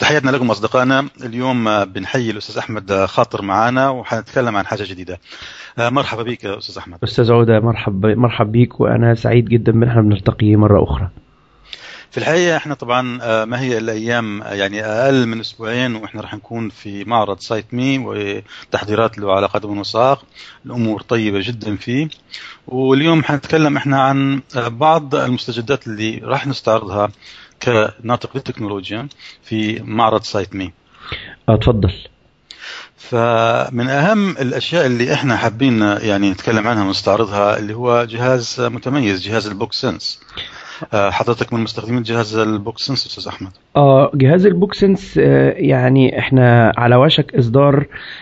تحياتنا لكم اصدقائنا اليوم بنحيي الاستاذ احمد خاطر معنا وحنتكلم عن حاجه جديده مرحبا بك استاذ احمد استاذ عوده مرحبا مرحب بيك وانا سعيد جدا ان احنا بنلتقي مره اخرى في الحقيقه احنا طبعا ما هي الايام يعني اقل من اسبوعين واحنا راح نكون في معرض سايت مي وتحضيرات له على قدم وساق الامور طيبه جدا فيه واليوم حنتكلم احنا عن بعض المستجدات اللي راح نستعرضها كناطق للتكنولوجيا في معرض سايت مي اتفضل فمن اهم الاشياء اللي احنا حابين يعني نتكلم عنها ونستعرضها اللي هو جهاز متميز جهاز البوك سنس حضرتك من مستخدمين جهاز البوك سنس استاذ احمد اه جهاز البوك سنس يعني احنا على وشك اصدار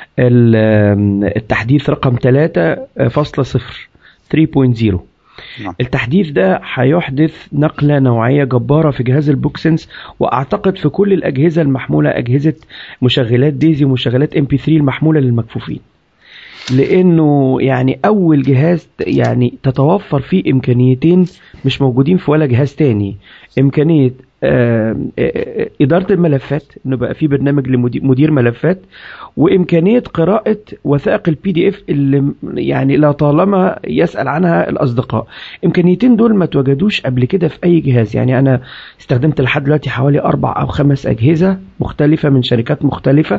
التحديث رقم 3.0 3.0 نعم. التحديث ده هيحدث نقلة نوعية جبارة في جهاز البوكسنس واعتقد في كل الاجهزة المحمولة اجهزة مشغلات ديزي ومشغلات ام بي 3 المحمولة للمكفوفين لانه يعني اول جهاز يعني تتوفر فيه امكانيتين مش موجودين في ولا جهاز تاني امكانيه اداره الملفات انه بقى في برنامج لمدير ملفات وامكانيه قراءه وثائق البي دي اف اللي يعني لا طالما يسال عنها الاصدقاء امكانيتين دول ما توجدوش قبل كده في اي جهاز يعني انا استخدمت لحد دلوقتي حوالي اربع او خمس اجهزه مختلفه من شركات مختلفه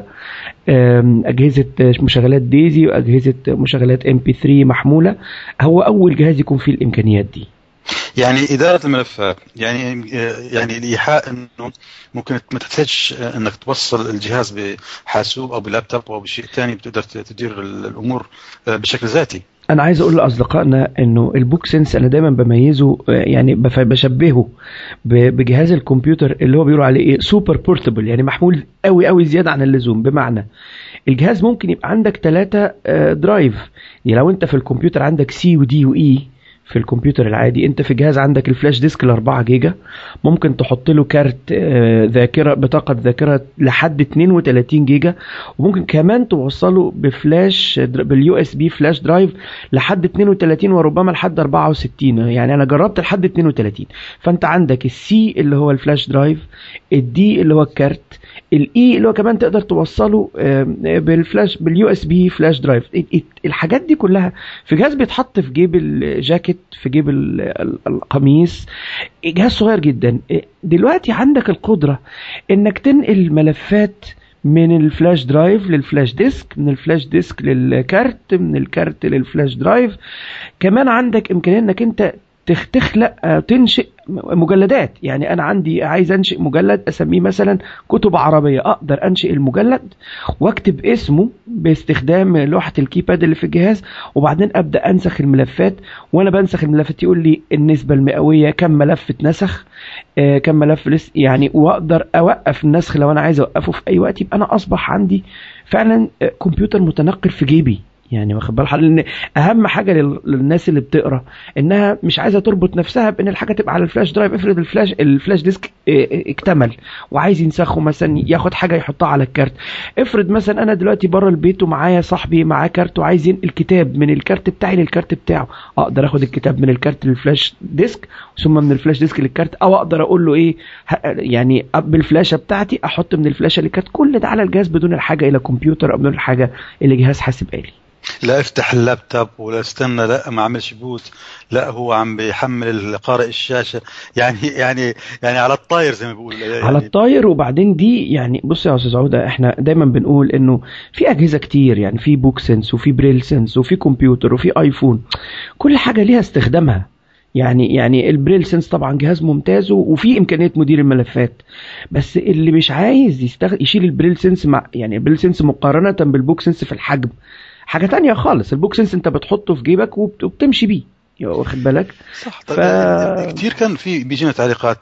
اجهزه مشغلات ديزي واجهزه مشغلات ام بي 3 محموله هو اول جهاز يكون فيه الامكانيات دي يعني اداره الملفات يعني يعني الايحاء انه ممكن ما تحتاجش انك توصل الجهاز بحاسوب او بلابتوب او بشيء ثاني بتقدر تدير الامور بشكل ذاتي انا عايز اقول لاصدقائنا انه البوك سنس انا دايما بميزه يعني بشبهه بجهاز الكمبيوتر اللي هو بيقولوا عليه ايه سوبر بورتبل يعني محمول قوي قوي زياده عن اللزوم بمعنى الجهاز ممكن يبقى عندك ثلاثة درايف يعني لو انت في الكمبيوتر عندك سي ودي واي في الكمبيوتر العادي انت في جهاز عندك الفلاش ديسك ال 4 جيجا ممكن تحط له كارت ذاكره بطاقه ذاكره لحد 32 جيجا وممكن كمان توصله بفلاش باليو اس بي فلاش درايف لحد 32 وربما لحد 64 يعني انا جربت لحد 32 فانت عندك السي اللي هو الفلاش درايف الدي اللي هو الكارت الاي اللي هو كمان تقدر توصله بالفلاش باليو اس بي فلاش درايف الحاجات دي كلها في جهاز بيتحط في جيب الجاكيت في جيب القميص جهاز صغير جدا دلوقتي عندك القدرة انك تنقل ملفات من الفلاش درايف للفلاش ديسك من الفلاش ديسك للكارت من الكارت للفلاش درايف كمان عندك امكانيه انك انت تخلق تنشئ مجلدات يعني انا عندي عايز انشئ مجلد اسميه مثلا كتب عربيه اقدر انشئ المجلد واكتب اسمه باستخدام لوحه الكيباد اللي في الجهاز وبعدين ابدا انسخ الملفات وانا بنسخ الملفات يقول لي النسبه المئويه كم ملف اتنسخ آه كم ملف لسه يعني واقدر اوقف النسخ لو انا عايز اوقفه في اي وقت يبقى انا اصبح عندي فعلا كمبيوتر متنقل في جيبي يعني واخد بال لان اهم حاجه للناس اللي بتقرا انها مش عايزه تربط نفسها بان الحاجه تبقى على الفلاش درايف افرض الفلاش الفلاش ديسك اكتمل وعايز ينسخه مثلا ياخد حاجه يحطها على الكارت افرض مثلا انا دلوقتي بره البيت ومعايا صاحبي معاه كارت وعايز ينقل كتاب من الكارت بتاعي للكارت بتاعه اقدر اخد الكتاب من الكارت للفلاش ديسك ثم من الفلاش ديسك للكارت او اقدر اقول له ايه يعني بالفلاشه بتاعتي احط من الفلاشه للكارت كل ده على الجهاز بدون الحاجه الى كمبيوتر او بدون الحاجه الى جهاز حاسب آلي لا افتح اللابتوب ولا استنى لا ما عملش بوت لا هو عم بيحمل قارئ الشاشه يعني يعني يعني على الطاير زي ما بيقولوا يعني على الطاير وبعدين دي يعني بص يا استاذ عوده احنا دايما بنقول انه في اجهزه كتير يعني في بوك سنس وفي بريل سنس وفي كمبيوتر وفي ايفون كل حاجه ليها استخدامها يعني يعني البريل سنس طبعا جهاز ممتاز وفي امكانيه مدير الملفات بس اللي مش عايز يستغل يشيل البريل سنس مع يعني البريل سنس مقارنه بالبوك سنس في الحجم حاجه تانية خالص البوك سنس انت بتحطه في جيبك وبتمشي بيه واخد بالك صح طيب ف... كثير كان في بيجينا تعليقات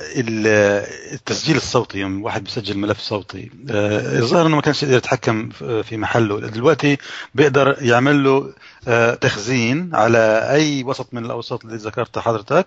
التسجيل الصوتي يوم واحد بيسجل ملف صوتي الظاهر انه ما كانش يقدر يتحكم في محله دلوقتي بيقدر يعمل له تخزين على اي وسط من الاوساط اللي ذكرتها حضرتك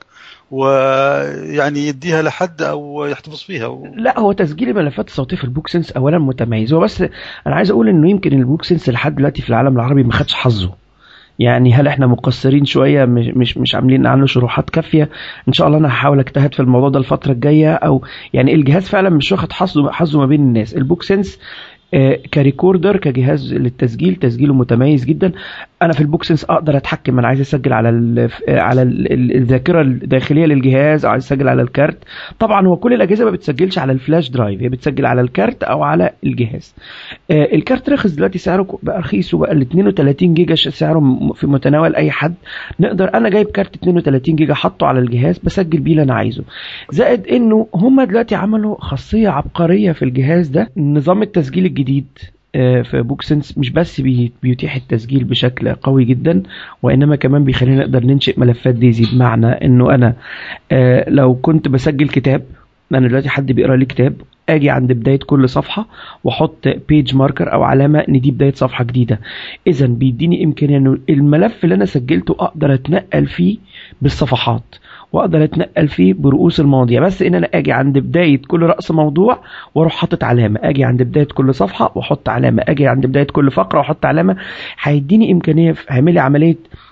ويعني يديها لحد او يحتفظ فيها و... لا هو تسجيل الملفات الصوتيه في البوك سنس اولا متميز هو بس انا عايز اقول انه يمكن البوك سنس لحد دلوقتي في العالم العربي ما خدش حظه يعني هل احنا مقصرين شويه مش مش مش عاملين عنه شروحات كافيه ان شاء الله انا هحاول اجتهد في الموضوع ده الفتره الجايه او يعني الجهاز فعلا مش واخد حظه حظه ما بين الناس البوك سنس آه، كريكوردر كجهاز للتسجيل تسجيله متميز جدا انا في البوكسنس اقدر اتحكم انا عايز اسجل على ال على ال الذاكره الداخليه للجهاز او عايز اسجل على الكارت طبعا هو كل الاجهزه ما بتسجلش على الفلاش درايف هي بتسجل على الكارت او على الجهاز آه، الكارت رخص دلوقتي سعره بقى رخيص وبقى ال 32 جيجا سعره في متناول اي حد نقدر انا جايب كارت 32 جيجا حاطه على الجهاز بسجل بيه اللي انا عايزه زائد انه هم دلوقتي عملوا خاصيه عبقريه في الجهاز ده نظام التسجيل الجديد آه، في بوك سنس مش بس بيتيح التسجيل بشكل قوي جدا وانما كمان بيخلينا نقدر ننشئ ملفات ديزي بمعنى انه انا آه، لو كنت بسجل كتاب انا دلوقتي حد بيقرا لي كتاب اجي عند بدايه كل صفحه واحط بيج ماركر او علامه ان دي بدايه صفحه جديده اذا بيديني امكانيه انه الملف اللي انا سجلته اقدر اتنقل فيه بالصفحات واقدر اتنقل فيه برؤوس المواضيع بس ان انا اجي عند بدايه كل راس موضوع واروح حاطط علامه اجي عند بدايه كل صفحه واحط علامه اجي عند بدايه كل فقره واحط علامه هيديني امكانيه هيعمل لي عمليه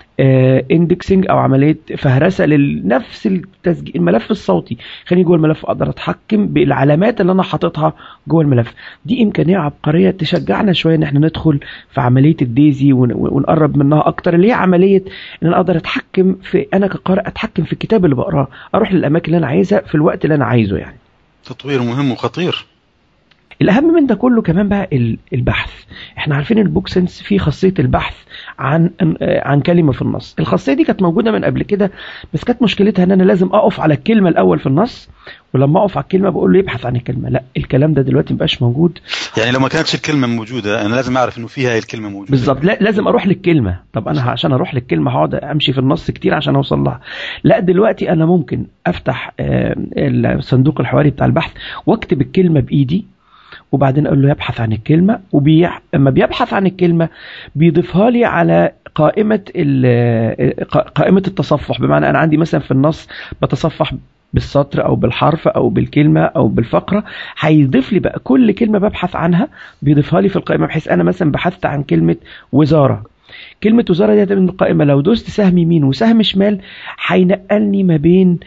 اندكسنج او عمليه فهرسه لنفس التسجيل الملف الصوتي خليني جوه الملف اقدر اتحكم بالعلامات اللي انا حاططها جوه الملف دي امكانيه عبقريه تشجعنا شويه ان احنا ندخل في عمليه الديزي ونقرب منها اكتر اللي هي عمليه ان انا اقدر اتحكم في انا كقارئ اتحكم في الكتاب اللي بقراه اروح للاماكن اللي انا عايزها في الوقت اللي انا عايزه يعني تطوير مهم وخطير الاهم من ده كله كمان بقى البحث احنا عارفين البوك سنس فيه خاصيه البحث عن عن كلمه في النص الخاصيه دي كانت موجوده من قبل كده بس كانت مشكلتها ان انا لازم اقف على الكلمه الاول في النص ولما اقف على الكلمه بقول له يبحث عن الكلمه لا الكلام ده دلوقتي مبقاش موجود يعني لو ما كانتش الكلمه موجوده انا لازم اعرف انه فيها الكلمه موجوده بالظبط لا لازم اروح للكلمه طب انا عشان اروح للكلمه هقعد امشي في النص كتير عشان اوصل لها لا دلوقتي انا ممكن افتح الصندوق الحواري بتاع البحث واكتب الكلمه بايدي وبعدين اقول له يبحث عن الكلمه وبيح... اما بيبحث عن الكلمه بيضيفها لي على قائمه ال... قائمه التصفح بمعنى انا عندي مثلا في النص بتصفح بالسطر او بالحرف او بالكلمه او بالفقره هيضيف لي بقى كل كلمه ببحث عنها بيضيفها لي في القائمه بحيث انا مثلا بحثت عن كلمه وزاره كلمة وزارة دي من القائمة لو دوست سهم يمين وسهم شمال هينقلني ما بين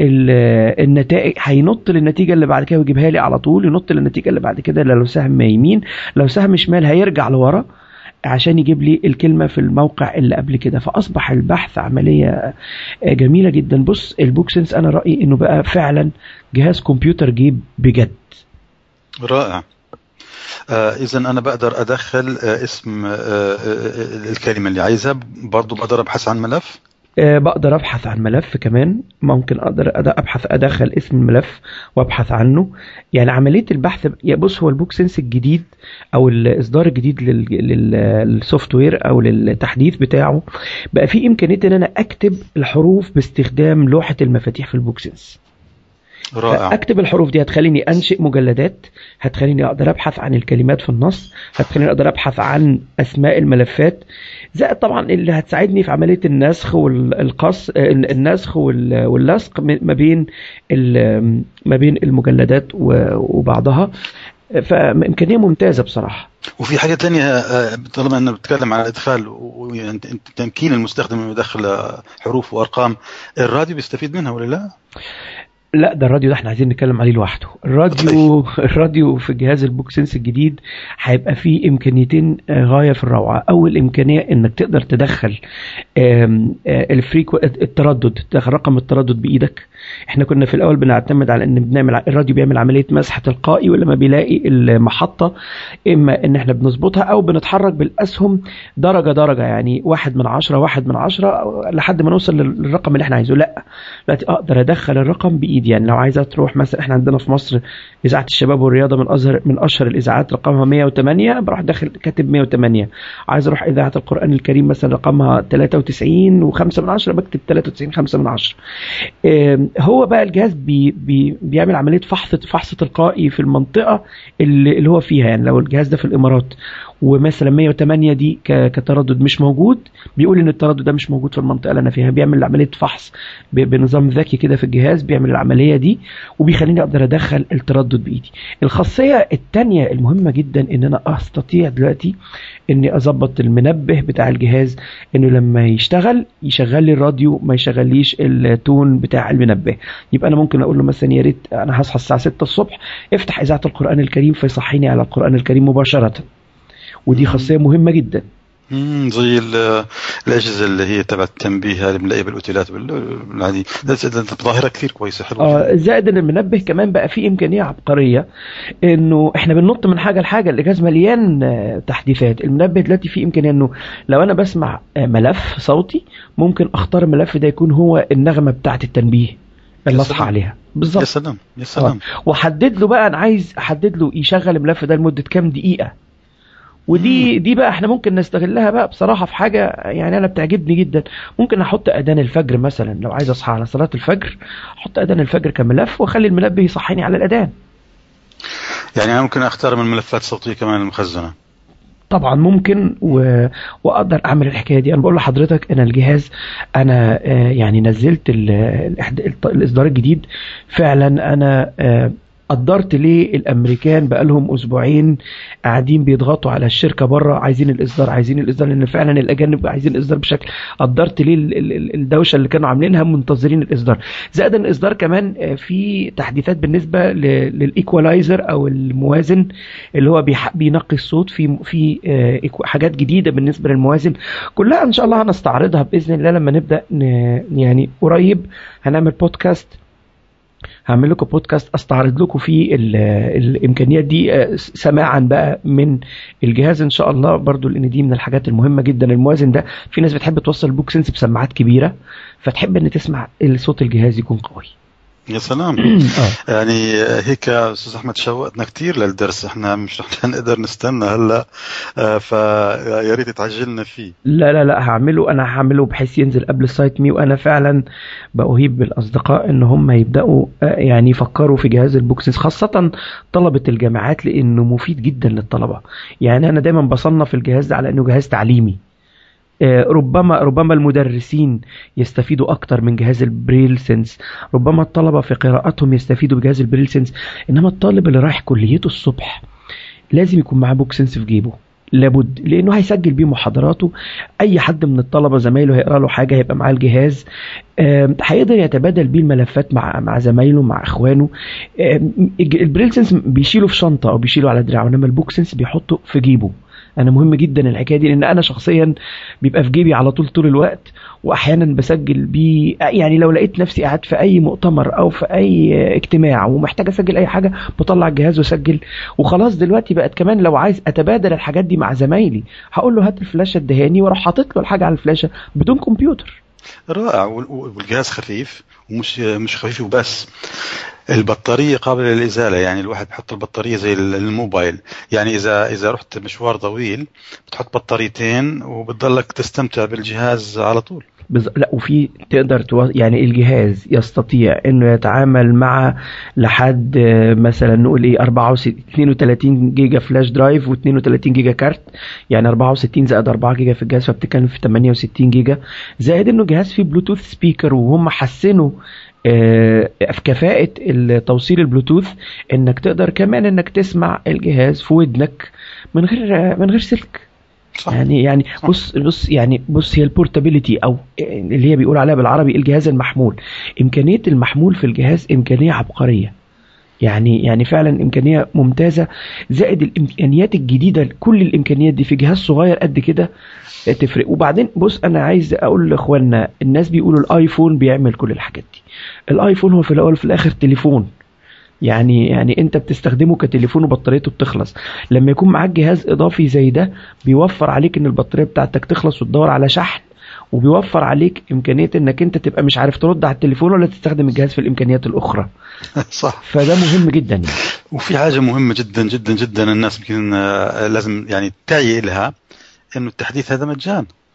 النتائج هينط للنتيجة اللي بعد كده ويجيبها لي على طول ينط للنتيجة اللي بعد كده لو سهم يمين لو سهم شمال هيرجع لورا عشان يجيب لي الكلمة في الموقع اللي قبل كده فأصبح البحث عملية جميلة جدا بص البوكسنس أنا رأيي إنه بقى فعلا جهاز كمبيوتر جيب بجد رائع آه اذا انا بقدر ادخل آه اسم آه آه الكلمه اللي عايزها برضه بقدر ابحث عن ملف أه بقدر ابحث عن ملف كمان ممكن اقدر ابحث ادخل اسم الملف وابحث عنه يعني عمليه البحث يا بص هو البوك سنس الجديد او الاصدار الجديد للسوفت وير او للتحديث بتاعه بقى فيه امكانيه ان انا اكتب الحروف باستخدام لوحه المفاتيح في البوك سنس رائع اكتب الحروف دي هتخليني انشئ مجلدات هتخليني اقدر ابحث عن الكلمات في النص هتخليني اقدر ابحث عن اسماء الملفات زائد طبعا اللي هتساعدني في عمليه النسخ والقص النسخ واللصق ما بين ما بين المجلدات وبعضها فامكانيه ممتازه بصراحه وفي حاجه تانية طالما انه بتتكلم عن ادخال وتمكين المستخدم انه يدخل حروف وارقام الراديو بيستفيد منها ولا لا؟ لا ده الراديو ده احنا عايزين نتكلم عليه لوحده الراديو الراديو في جهاز البوك سنس الجديد هيبقى فيه امكانيتين غايه في الروعه اول امكانيه انك تقدر تدخل الفريكو التردد تدخل رقم التردد بايدك احنا كنا في الاول بنعتمد على ان بنعمل الراديو بيعمل عمليه مسح تلقائي ولما بيلاقي المحطه اما ان احنا بنظبطها او بنتحرك بالاسهم درجه درجه يعني واحد من عشرة واحد من عشرة لحد ما نوصل للرقم اللي احنا عايزه لا دلوقتي اقدر ادخل الرقم بايدي يعني لو عايزه تروح مثلا احنا عندنا في مصر اذاعه الشباب والرياضه من ازهر من اشهر الاذاعات رقمها 108 بروح داخل كاتب 108 عايز اروح اذاعه القران الكريم مثلا رقمها 93 و5 من 10 بكتب 93 5 من 10 هو بقى الجهاز بي بي بيعمل عمليه فحص فحص تلقائي في المنطقه اللي, اللي هو فيها يعني لو الجهاز ده في الامارات ومثلا 108 دي كتردد مش موجود بيقول ان التردد ده مش موجود في المنطقه اللي انا فيها بيعمل عمليه فحص بنظام ذكي كده في الجهاز بيعمل العمليه دي وبيخليني اقدر ادخل التردد بايدي الخاصيه الثانيه المهمه جدا ان انا استطيع دلوقتي اني اظبط المنبه بتاع الجهاز انه لما يشتغل يشغل لي الراديو ما يشغليش التون بتاع المنبه يبقى انا ممكن اقول له مثلا يا ريت انا هصحى الساعه 6 الصبح افتح اذاعه القران الكريم فيصحيني على القران الكريم مباشره ودي خاصيه مهمه جدا امم زي الاجهزه اللي هي تبع التنبيه هذه ملاقيه بالاوتيلات بالعادي ظاهره كثير كويسه حلوه اه زائد ان المنبه كمان بقى فيه امكانيه عبقريه انه احنا بننط من حاجه لحاجه الجهاز مليان تحديثات المنبه دلوقتي فيه امكانيه انه لو انا بسمع ملف صوتي ممكن اختار الملف ده يكون هو النغمه بتاعه التنبيه اللي اصحى عليها بالظبط يا سلام يا سلام آه. واحدد له بقى انا عايز احدد له يشغل الملف ده لمده كام دقيقه ودي دي بقى احنا ممكن نستغلها بقى بصراحه في حاجه يعني انا بتعجبني جدا ممكن احط اذان الفجر مثلا لو عايز اصحى على صلاه الفجر احط اذان الفجر كملف واخلي المنبه يصحيني على الاذان يعني انا ممكن اختار من ملفات صوتيه كمان المخزنه طبعا ممكن و... واقدر اعمل الحكايه دي انا بقول لحضرتك انا الجهاز انا آه يعني نزلت ال... الاصدار الجديد فعلا انا آه قدرت ليه الامريكان بقالهم اسبوعين قاعدين بيضغطوا على الشركه بره عايزين الاصدار عايزين الاصدار لان فعلا الاجانب عايزين الاصدار بشكل قدرت ليه الدوشه اللي كانوا عاملينها منتظرين الاصدار زائد ان الاصدار كمان في تحديثات بالنسبه للايكوالايزر او الموازن اللي هو بينقي الصوت في في حاجات جديده بالنسبه للموازن كلها ان شاء الله هنستعرضها باذن الله لما نبدا يعني قريب هنعمل بودكاست هعمل لكم بودكاست استعرض لكم فيه الامكانيات دي سماعا بقى من الجهاز ان شاء الله برضو لان دي من الحاجات المهمه جدا الموازن ده في ناس بتحب توصل البوك سنس بسماعات كبيره فتحب ان تسمع صوت الجهاز يكون قوي يا سلام يعني هيك استاذ احمد شوقتنا كثير للدرس احنا مش رح نقدر نستنى هلا فيا ريت تعجلنا فيه لا لا لا هعمله انا هعمله بحيث ينزل قبل السايت مي وانا فعلا بأهيب بالاصدقاء ان هم يبداوا يعني يفكروا في جهاز البوكسنس خاصه طلبه الجامعات لانه مفيد جدا للطلبه يعني انا دايما بصنف الجهاز ده على انه جهاز تعليمي ربما ربما المدرسين يستفيدوا اكتر من جهاز البريل سنس ربما الطلبه في قراءتهم يستفيدوا بجهاز البريل سنس انما الطالب اللي رايح كليته الصبح لازم يكون معاه بوك سنس في جيبه لابد لانه هيسجل بيه محاضراته اي حد من الطلبه زمايله هيقرا له حاجه هيبقى معاه الجهاز هيقدر يتبادل بيه الملفات مع مع زمايله مع اخوانه البريل سنس بيشيله في شنطه او بيشيله على دراعه انما البوك سنس بيحطه في جيبه انا مهم جدا الحكايه دي لان انا شخصيا بيبقى في جيبي على طول طول الوقت واحيانا بسجل بيه يعني لو لقيت نفسي قاعد في اي مؤتمر او في اي اجتماع ومحتاج اسجل اي حاجه بطلع الجهاز واسجل وخلاص دلوقتي بقت كمان لو عايز اتبادل الحاجات دي مع زمايلي هقول له هات الفلاشه ادهاني واروح حاطط له الحاجه على الفلاشه بدون كمبيوتر رائع والجهاز خفيف ومش مش خفيف وبس البطارية قابلة للإزالة يعني الواحد بحط البطارية زي الموبايل يعني إذا إذا رحت مشوار طويل بتحط بطاريتين وبتضلك تستمتع بالجهاز على طول بز... لا وفي تقدر تو... يعني الجهاز يستطيع انه يتعامل مع لحد مثلا نقول ايه 64 32 جيجا فلاش درايف و32 جيجا كارت يعني 64 زائد 4 جيجا في الجهاز فبتتكلم في 68 جيجا زائد انه جهاز فيه بلوتوث سبيكر وهم حسنوا في كفاءة توصيل البلوتوث انك تقدر كمان انك تسمع الجهاز في ودنك من غير من غير سلك صح. يعني يعني صح. بص بص يعني بص هي البورتابيلتي او اللي هي بيقول عليها بالعربي الجهاز المحمول امكانيه المحمول في الجهاز امكانيه عبقريه يعني يعني فعلا امكانيه ممتازه زائد الامكانيات الجديده كل الامكانيات دي في جهاز صغير قد كده تفرق وبعدين بص انا عايز اقول لاخواننا الناس بيقولوا الايفون بيعمل كل الحاجات دي الايفون هو في الاول وفي الاخر تليفون يعني يعني انت بتستخدمه كتليفون وبطاريته بتخلص لما يكون معاك جهاز اضافي زي ده بيوفر عليك ان البطاريه بتاعتك تخلص وتدور على شحن وبيوفر عليك امكانيه انك انت تبقى مش عارف ترد على التليفون ولا تستخدم الجهاز في الامكانيات الاخرى صح فده مهم جدا يعني. وفي حاجه مهمه جدا جدا جدا الناس يمكن لازم يعني تعي لها انه التحديث هذا مجان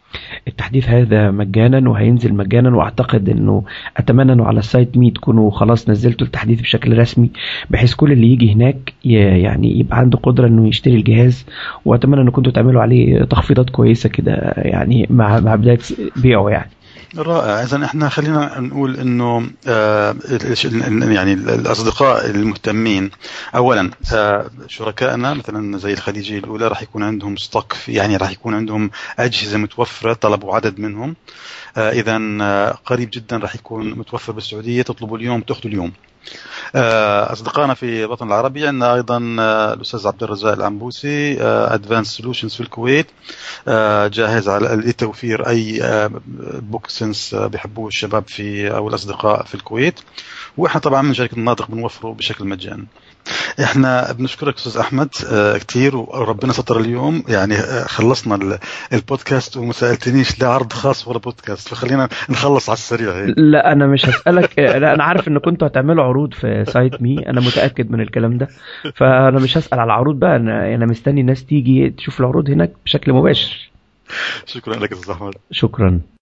التحديث هذا مجانا وهينزل مجانا واعتقد انه اتمنى انه على السايت مي تكونوا خلاص نزلتوا التحديث بشكل رسمي بحيث كل اللي يجي هناك يعني يبقى عنده قدره انه يشتري الجهاز واتمنى ان كنتوا تعملوا عليه تخفيضات كويسه كده يعني مع مع بدايه بيعه يعني رائع اذا احنا خلينا نقول انه آه يعني الاصدقاء المهتمين اولا آه شركائنا مثلا زي الخليجيه الاولى راح يكون عندهم ستوك يعني راح يكون عندهم اجهزه متوفره طلبوا عدد منهم آه اذا آه قريب جدا راح يكون متوفر بالسعوديه تطلبوا اليوم تاخذوا اليوم اصدقائنا في الوطن العربي عندنا ايضا الاستاذ عبد الرزاق العنبوسي ادفانس سولوشنز في الكويت جاهز على لتوفير اي بوك سنس بيحبوه الشباب في او الاصدقاء في الكويت واحنا طبعا من شركه الناطق بنوفره بشكل مجاني احنا بنشكرك استاذ احمد اه كثير وربنا ستر اليوم يعني خلصنا البودكاست وما سالتنيش لا عرض خاص ولا بودكاست فخلينا نخلص على السريع هيك لا انا مش هسالك لا انا عارف ان كنتوا هتعملوا عروض في سايت مي انا متاكد من الكلام ده فانا مش هسال على العروض بقى انا انا مستني الناس تيجي تشوف العروض هناك بشكل مباشر شكرا لك استاذ احمد شكرا